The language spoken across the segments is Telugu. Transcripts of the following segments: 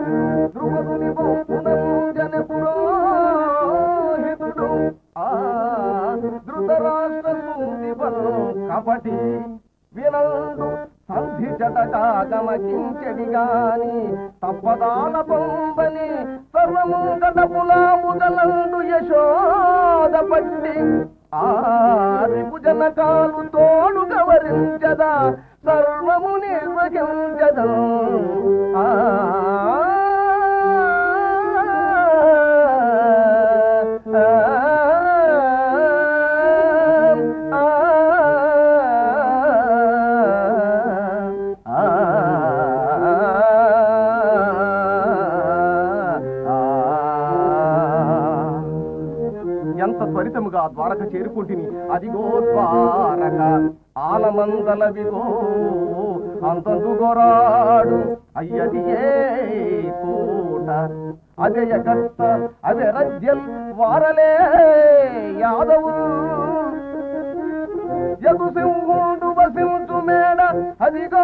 ద్రుపదుని బొంపునంజన పురోహితుడు ఆ ధృతరాష్ట్ర సూది కపటి వినండు సంధి జటకాగమకించెడి గాని తప్పదాన పొందని సర్వము గడపులాముగలండు యశోద పట్టి ఆరిపు జనకాలు తోడు గవరించదా సర్వము నిర్వహించదా ఆ ఎంత త్వరితముగా ద్వారక చేరుకుంటుని అదిగో ద్వారక ఆలమందలవిగో అంతందు గొరాడు అయ్యది ఏ పూట అజయ కర్త అవి రజ్యల్ వారలే యాదవు యదు సింహుడు వసించు మేడ అదిగో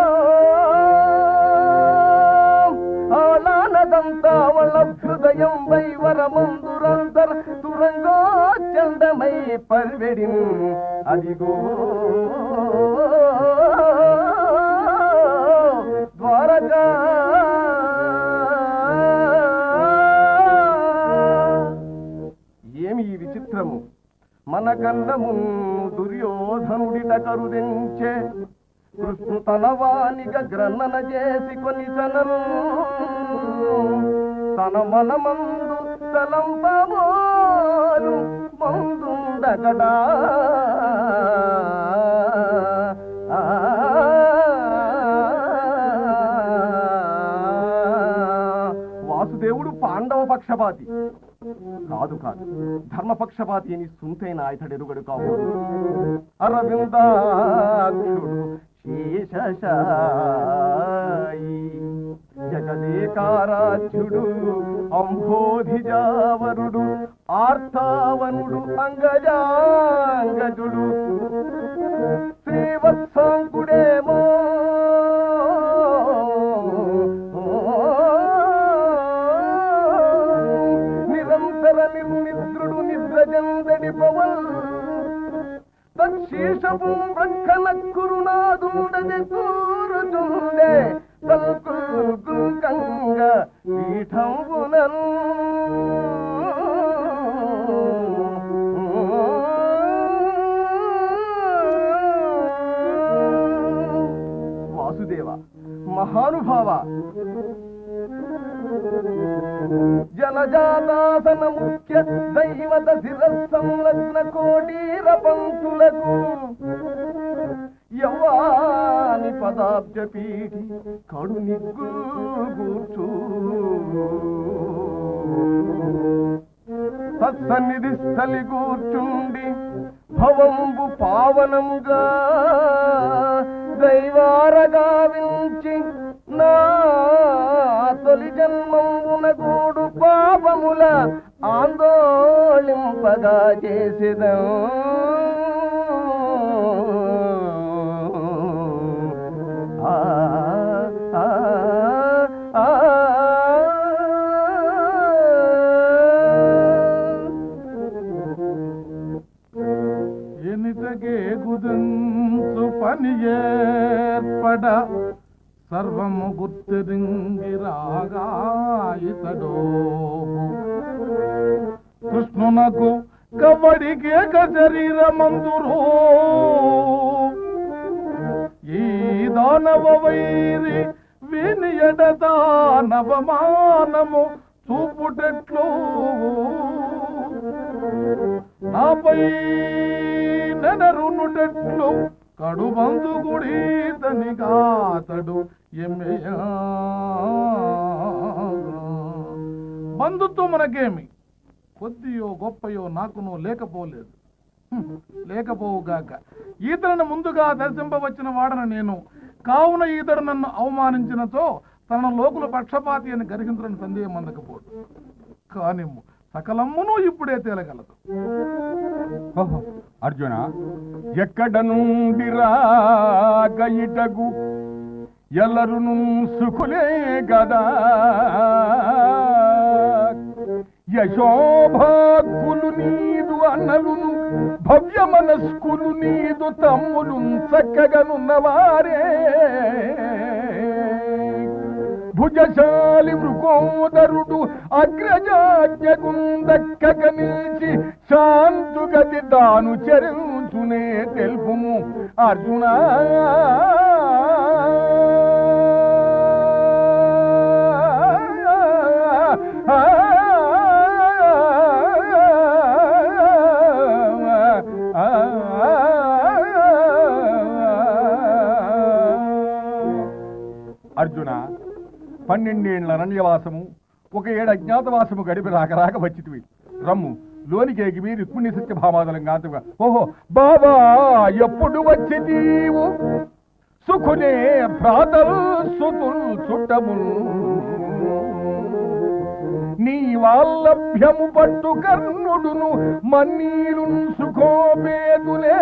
ఆలానదంతా వాళ్ళ హృదయం వైవరమందురంతర తురంగో చండమై పర్వెడి అదిగో ద్వారకా ఏమి ఈ విచిత్రము మన కన్నము దుర్యోధనుడిట కరుదించే కృష్ణు తన వానిగా గ్రన్నన చేసి కొని తనను తన మనమందు తలంపబోలు మందుండగడా వాసుదేవుడు పాండవ పక్షపాతి కాదు కాదు ధర్మపక్షపాతి అని సుంతైన ఇతడెరుగడు కావు అరవిందాక్షుడు శేషశాయి జగదేకారాధ్యుడు అంబోధిజావరుడు ఆర్తావనుడు అంగజాంగజుడు శ్రీవత్సాంకుడేమో నిరంతర నిర్నిద్రుడు నిద్రజందడి పవన్ తక్షీషపు ప్రక్కన కురునాదుండది కూరుతుండే తల్కుల్కంగ పీఠంబునన్ వాసుదేవ మహానుభావ జలజాతాసన ముఖ్య దైవత శిర సంలగ్న కోటీర పంక్తులకు యవ్వాని పదాబ్జ పీఠి కడు నిగ్గుర్చు సత్సన్నిధి స్థలి కూర్చుండి భవంబు పావనముగా దైవారగా వించి నా తొలి జన్మమున గూడు పాపముల ఆందోళింపగా చేసేదం ఆ ఆ ఆ ఎనితగే గుదంచు పని ఏర్పడ సర్వము గుర్తిరింగి రాగా ఇతడో కృష్ణునకు కబడికేక శరీరమందురు ఈ దానవ వైరి విని ఎడత నవమానము చూపుటెట్లు నాపై నెనరునుటెట్లు కడుబందు గుడి తనిగాతడు ఎమ్మెయా బంధుత్వం మనకేమి కొద్దియో గొప్పయో నాకును లేకపోలేదు హ్మ్, లేకపోవుగాక ఈతలను ముందుగా దర్శింపవచ్చిన వాడను నేను కావున ఈతడు నన్ను అవమానించినతో తన లోకుల పక్షపాతి అని గరిగించడం సందేహం అందకపోడు కానీ సకలమ్మును ఇప్పుడే తేలగలదు ఓహో, అర్జున ఎక్కడ నుండి రాగ ఇటగు ఎల్లరును సుఖులే గదా యశోభాగ్గులు నీదు అన్నలును భవ్య మనస్కులు నీదు తమ్ములు చక్కగనున్నవారే భుజశాలి మృగోదరుడు అగ్రజాజ్ఞగుందక్కక నిలిచి శాంతుగతి తాను చెరుచునే తెలుపుము అర్జున అర్జున పన్నెండేళ్ల అరణ్యవాసము ఒక ఏడు అజ్ఞాతవాసము గడిపి రాక రాక వచ్చితివి రమ్ము లోనికి ఎగిమి రుక్మిణి సత్యభామాదలం గాతుగా ఓహో బాబా ఎప్పుడు వచ్చి నీవు సుఖునే భ్రాతలు సుతుల్ చుట్టముల్ నీ వాల్లభ్యము పట్టు కర్ణుడును మన్నీలు సుఖోపేతులే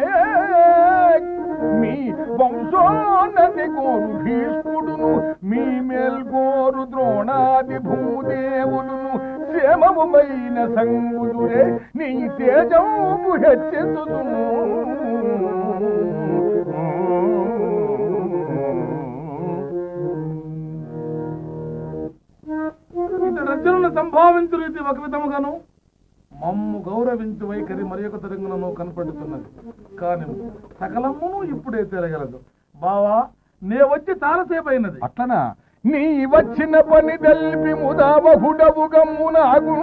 మీ వంశోన్నతి కోరు భీష్ముడును మీ మేల్కోరు ద్రోణాది భూదేవుడును క్షేమముమైన సంగుదురే నీ తేజము హెచ్చెతును ఇతడు రచనను సంభావించు రీతి ఒక విధముగాను మమ్ము గౌరవించు వైఖరి మరి ఒక తరంగులను కనపడుతున్నది కాని సకలమును ఇప్పుడే తిరగలదు బావా నే వచ్చి చాలాసేపు అయినది అట్లనా నీ వచ్చిన పని తెల్పి ముదావహుడవు గమ్మునాగు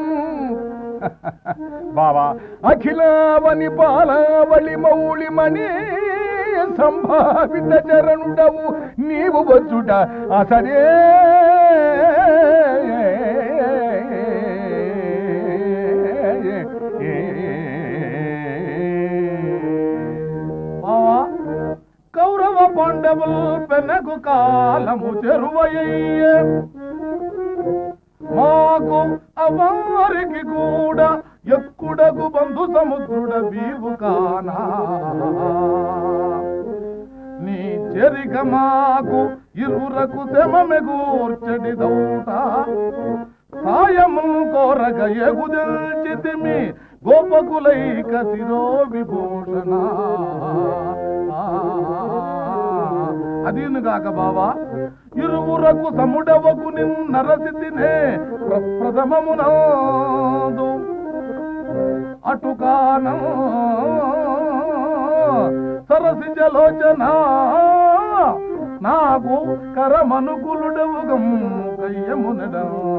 బావా అఖిలావని పాలావళి మౌళిమణి సంభావిత చరణుడవు నీవు వచ్చుట అసరే బావా కౌరవ పాండవులు పెనగు కాలము చెరువయ్యే మాకు అవారికి కూడా ఎక్కుడగు బంధు సముద్రుడ వీవు కానా నీ చెరిక మాకు ఇరువురకు శమమెగూర్చడి దౌట సాయము కోరగ ఎగుదల్చితిమి గోపకులైక శిరో విభూషణ అదీనుగాక బావా ఇరువురకు సముడవకు నిన్నరసితినే ప్రప్రథమమునందు అటుకాన సరసి జలోచన నాకు కరమనుకులుడవు గమ్ము కయ్యమునడ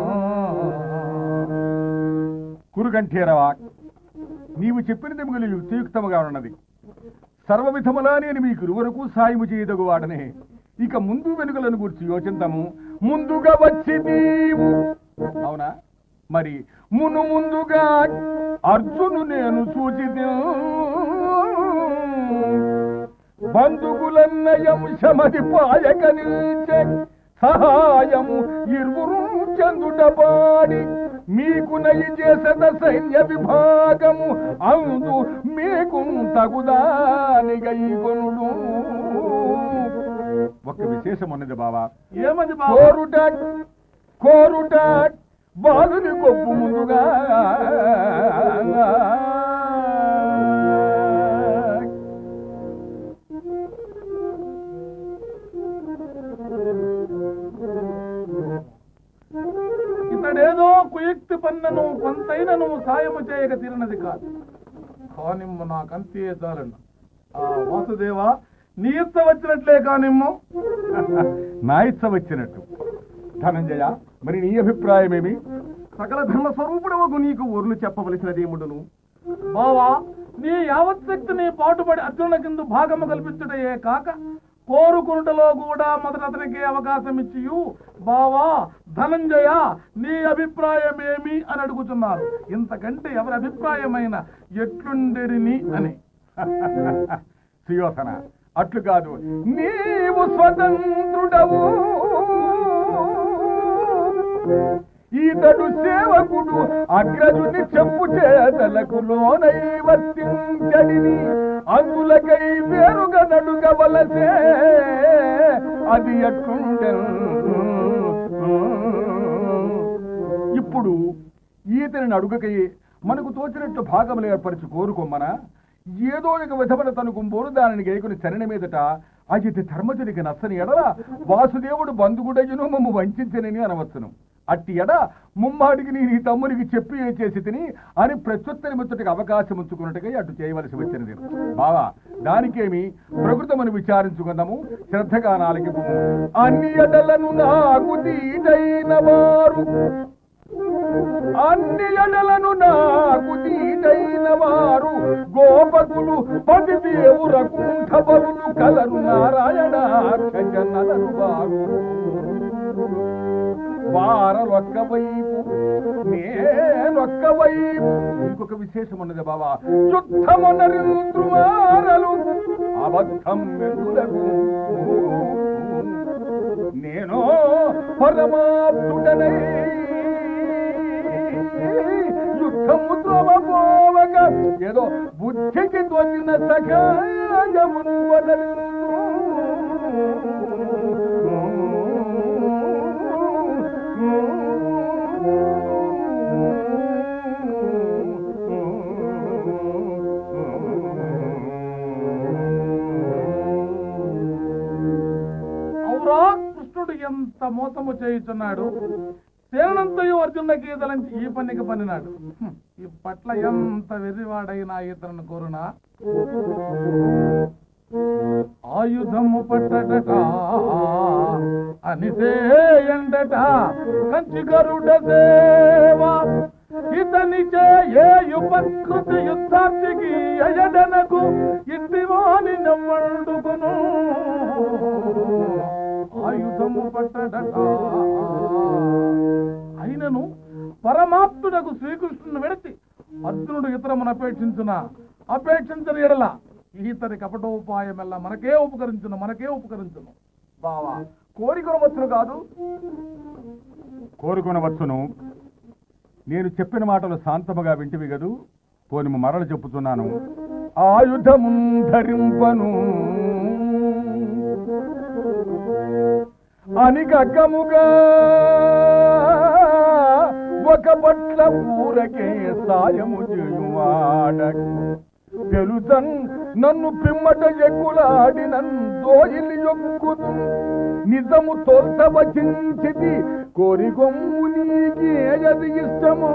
కురుగంఠేరవా నీవు చెప్పినది మిగులు యుక్తియుక్తముగా ఉన్నది సర్వ విధములా నేను మీకు ఇరువరకు సాయము చేయదగు వాడనే ఇక ముందు వెనుకలను గురించి యోచింతము ముందుగా వచ్చి నీవు అవునా మరి మును ముందుగా అర్జును నేను సూచితి బంధుకులన్నయం శమది పాయక నిల్చే సహాయము ఇరువురు చందుట పాడి మీకు నయి చేసద సైన్య విభాగము అందు మీకు తగుదానిగైకొనుడు ఒక విశేషం ఉన్నది బావా ఏమది బావా కోరుట కోరుట బాలుని కొప్పు ముందుగా ఇతడేదో కుయుక్తి పన్నను కొంతైనను సాయము చేయక తీరినది కాదు కానిమ్ము నాకంతే చాలను ఆ వాసుదేవ నీ ఇచ్చ వచ్చినట్లే కానిమ్ము నా ఇచ్చ వచ్చినట్టు ధనంజయ మరి నీ అభిప్రాయమేమి సకల ధర్మ స్వరూపుడవకు నీకు ఊర్లు చెప్పవలసినదేముడును బావా నీ యావత్ శక్తిని పాటుపడి అర్జున కింద భాగము కల్పించుటయే కాక కోరుకునుటలో కూడా మొదట అతనికి అవకాశం ఇచ్చియు బావా ధనంజయ నీ అభిప్రాయమేమి అని అడుగుతున్నారు ఇంతకంటే ఎవరి అభిప్రాయమైన ఎట్లుండెడిని అని సుయోధన అట్లు కాదు నీవు స్వతంత్రుడవు ఈత అతడు సేవకుడు అగ్రజుని చెప్పు చేతలకు లోనై వర్తించడిని అందులకై వేరుగా నడుగవలసే అది ఎట్లుండెను ఇప్పుడు ఈతని అడుగకై మనకు తోచినట్టు భాగములు ఏర్పరిచి కోరుకోమ్మనా ఏదో ఒక విధమైన తనకు బోరు దానిని గైకుని చరణ మీదట అజితి ధర్మజునికి నచ్చని ఎడల వాసుదేవుడు బంధుగుడయ్యును మమ్ము వంచనని అనవచ్చును అట్టి ఎడ ముమ్మాడికి నీ నీ తమ్మునికి చెప్పి ఏ చేసి తిని అని ప్రత్యుత్తరి ముచ్చటికి అవకాశం ఉంచుకున్నట్టుగా అటు చేయవలసి వచ్చినది బావా దానికేమి ప్రకృతమని విచారించుకుందాము శ్రద్ధగా నాలుగు అన్ని ఎడలను నాకు తీటైన వారు అన్ని ఎడలను నాకు తీటైన వారు గోపకులు పది దేవుర కుంఠబలులు కలరు నారాయణ నలరు వారు వారలొక్క వైపు నేనొక్క వైపు ఇంకొక విశేషం ఉన్నది బాబా యుద్ధమునరింద్రువారలు అబద్ధం వెలులకు నేను పరమాప్తుడనై యుద్ధము త్రోవపోవక ఏదో బుద్ధికి తోచిన సహాయమును అవురా కృష్ణుడు ఎంత మోసము చేయుచున్నాడు సేనంతయు అర్జునుడికి ఈతలంచి ఈ పనికి పనినాడు హ్మ్, ఈ పట్ల ఎంత వెర్రివాడైనా ఈతలను కోరునా ఆయుధము పట్టడట అనిసేయండట కంచి గరుడ సేవా ఇతని ఏ ఉపకృతి యుద్ధార్థికి అయడనకు ఇట్టివాని నవ్వండుకును ఆయుధము పట్టడట అయినను పరమాత్ముడకు శ్రీకృష్ణుని విడచి అర్జునుడు ఇతరమును అపేక్షించున అపేక్షించని ఎడల ఈతని కపటోపాయమెల్ల మనకే ఉపకరించును మనకే ఉపకరించును బావా కోరికొనవచ్చును కాదు కోరుకొనవచ్చును నేను చెప్పిన మాటలు శాంతముగా వింటివి గదు పోని మరలు చెప్పుతున్నాను ఆయుధము ధరింపను అనిగగ్గముగా ఒక పట్ల ఊరకే సాయము చేయువాడ తెలుసన్ నన్ను పిమ్మట ఎక్కులాడి నన్ను దోయిలి యొక్కుదు నిజము తోల్త వచించితి కోరి గొమ్ము నీకేయది ఇష్టమో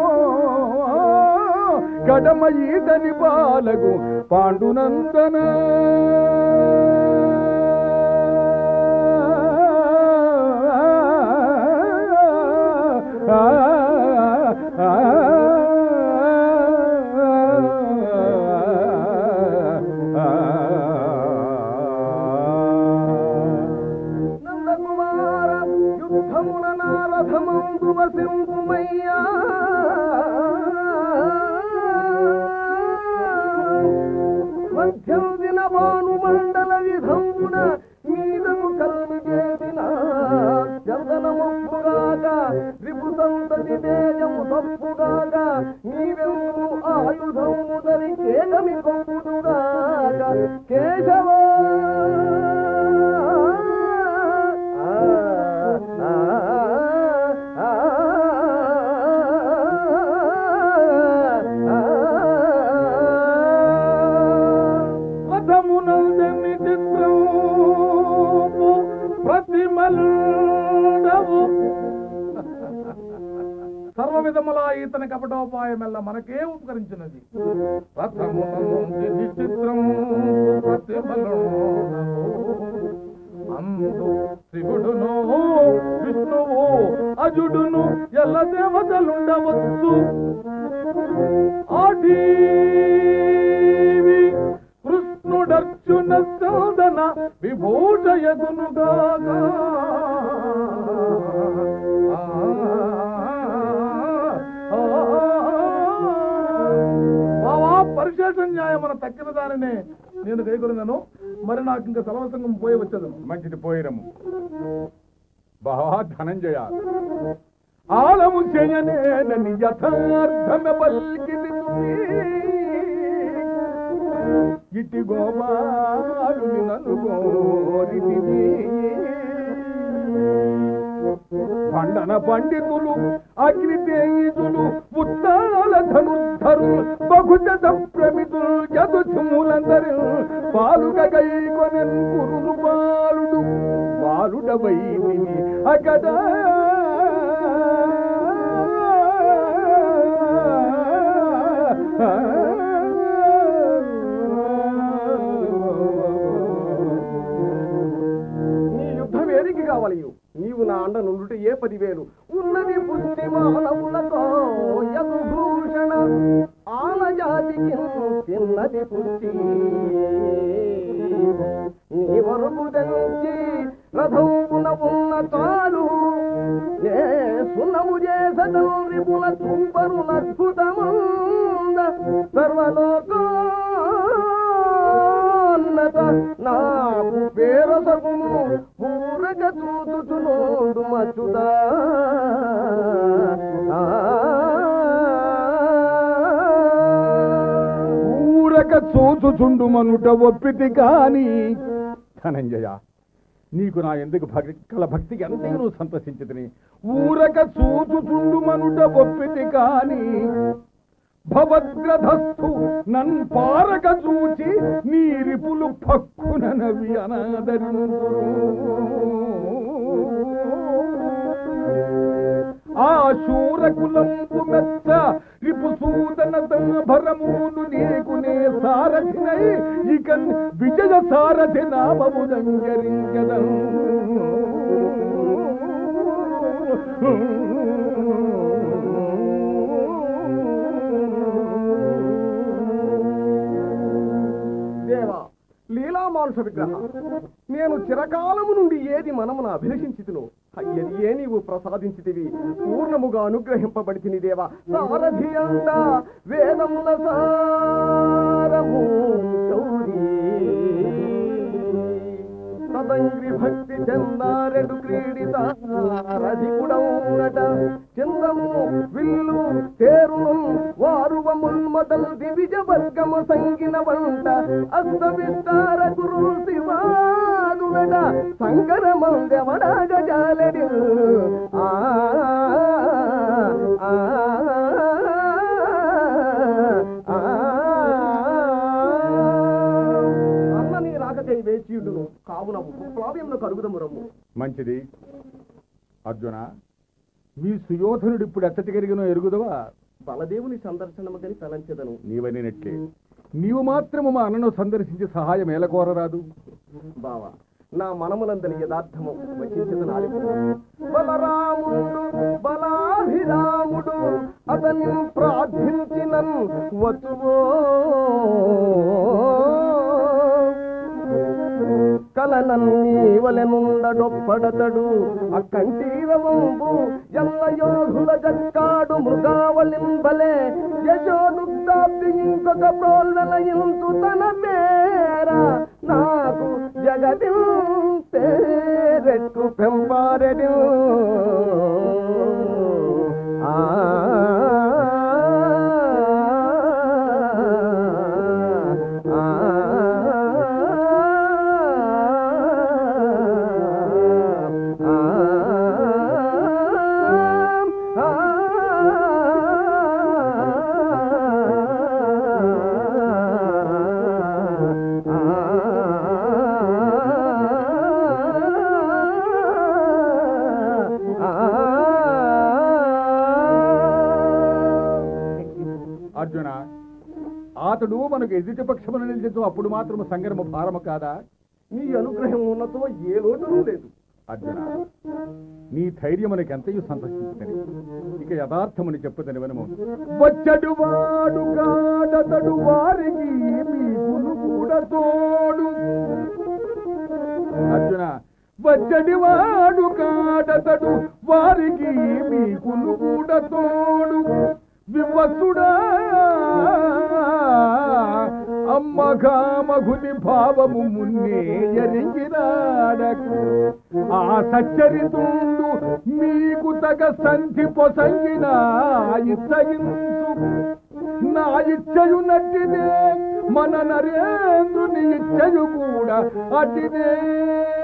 కడమ ఈతని బాలకు పాండునందన నందకుమార యుద్ధమున నారథమందు వసింపుమయ్యా మధ్యం దిన భాను మండల విధమున మీదకు కలను చేసిన చందనముప్పుగాక రిపు సంతతి తేజము తప్పుగాక నీవెందు ఆయుధము ధరి కేగమి కొప్పుదుగాక కేశవా రథమునందెన్ని చిత్రము ప్రతిమలుడవు సర్వ విధముల ఈతని కపటోపాయమెల్ల మనకే ఉపకరించినది రథమునందెన్ని చిత్రము ప్రతిమలుడవు అందు శివుడును విష్ణువు అజుడును ఎల్ల దేవతలుండవచ్చు ఆడీవి కృష్ణుడర్జున సాధన విభూషయగునుగాగా బావా పరిశేష న్యాయం మన తక్కిన దానినే నేను కైకొరినాను మరి నాకు ఇంకా సర్వసంగం పోయి వచ్చేది మంచిది పోయిరము బావా ధనంజయ ఆలము చేయనేనని యథార్థమ పలికిది ఇటి గోపాలుని నన్ను కోరితివి పండన పండితులు అగ్ని తేజులు ఉత్తాల ధనుర్ధరు బహుజత ప్రమితులు జదుములందరు పాలుక గైకొనెన్ కురులు బాలుడు బాలుడవై అకడ నీ యుద్ధం ఏరికి కావాలి నీవు నా అండ నుండుట ఏ పదివేలు ఉన్నది పుష్టి మానవులతో యదుభూషణ ఆల జాతికి తిన్నది పుష్టి నీ వరకు తెంచి రథమున ఉన్న చాలు నే సున్నము చేసటం రిపుల తుంపరు అద్భుతముంద సర్వలోకో ఉన్నత నాకు పేరసగును ఊరక చూచుచునోడు మచ్చుదా ఊరక చూచుచుండు మనుట ఒప్పితి కాని ధనంజయ నీకు నా ఎందుకు భక్తి కల భక్తికి అంతే నువ్వు సంతసించితిని ఊరక చూచుచుండు మనుట ఒప్పితి కాని భవద్గ్రధస్థు నన్ పారక చూచి నీ రిపులు పక్కునవి ఆ శూరకులంపు మెచ్చ రిపు సూదన భరమును నీకు నే సారథినై ఇక విజయ సారథి నామము దంగరింగదం దేవా లీలామానుష విగ్రహ నేను చిరకాలము నుండి ఏది మనమున అభిలషించితును అయ్యది ఏ నీవు ప్రసాదించితివి పూర్ణముగా అనుగ్రహింపబడితిని దేవా సారథి అంద వేదముల సారము శౌరీ సదంగ్రి భక్తి చందారెడు క్రీడిత రధికుడౌనట చంద్రము విల్లు తేరును వారువముల్ మొదల్ దివిజ వర్గము సంగిన వంట అస్త విస్తార గురు శివాదునట సంకరమందెవడాగ జాలడి ఆ ఆ, ఆ, అన్న నీ రాకకై వేచియుడును కావున విప్లవ్యమును కరుగుదము రమ్ము మంచిది అర్జున మీ సుయోధనుడు ఇప్పుడు ఎచ్చటి కలిగినో ఎరుగుదవా బలదేవుని సందర్శనము గని తలంచెదను నీవనినట్లే నీవు మాత్రము మా అన్నను సందర్శించి సహాయం ఎలా కోరరాదు బావా నా మనములందరి యథార్థము వచించదు నాలుగు బలరాముడు బలాభిరాముడు అతని ప్రార్థించినన్ వతువో కలనన్నీవలెనుండడొప్పడతడు అక్కంటీరవంబు ఎల్ల యోధుల జక్కాడు మృగావళింబలే యశోదుగ్ధాబ్దింకొక ప్రోల్వెలయింతు తన మేర నాకు జగది పేరెట్టు పెంపారెడు ఆ అర్జున అతడు మనకు ఎదుటి పక్షమున నిలిచదు అప్పుడు మాత్రము సంగ్రమ భారము కాదా నీ అనుగ్రహం ఉన్నతో ఏ లోటును లేదు అర్జున నీ ధైర్యమునకు ఎంతయు సంతోషించని ఇక యథార్థముని చెప్పుదని వినము వచ్చడు వాడు కాడతడు వారికి మీకును కూడా తోడు అర్జున వచ్చడి వాడు కాడతడు వారికి మీకును కూడా తోడు వివసుడా అమ్మఘామఘుని భావము మున్నే ఎరింగినాడకు ఆ సచ్చరితుండు మీకు తగ సంధి పొసంగిన ఇచ్చగించు నా ఇచ్చయు నట్టిదే మన నరేంద్రుని ఇచ్చయు కూడా అటిదే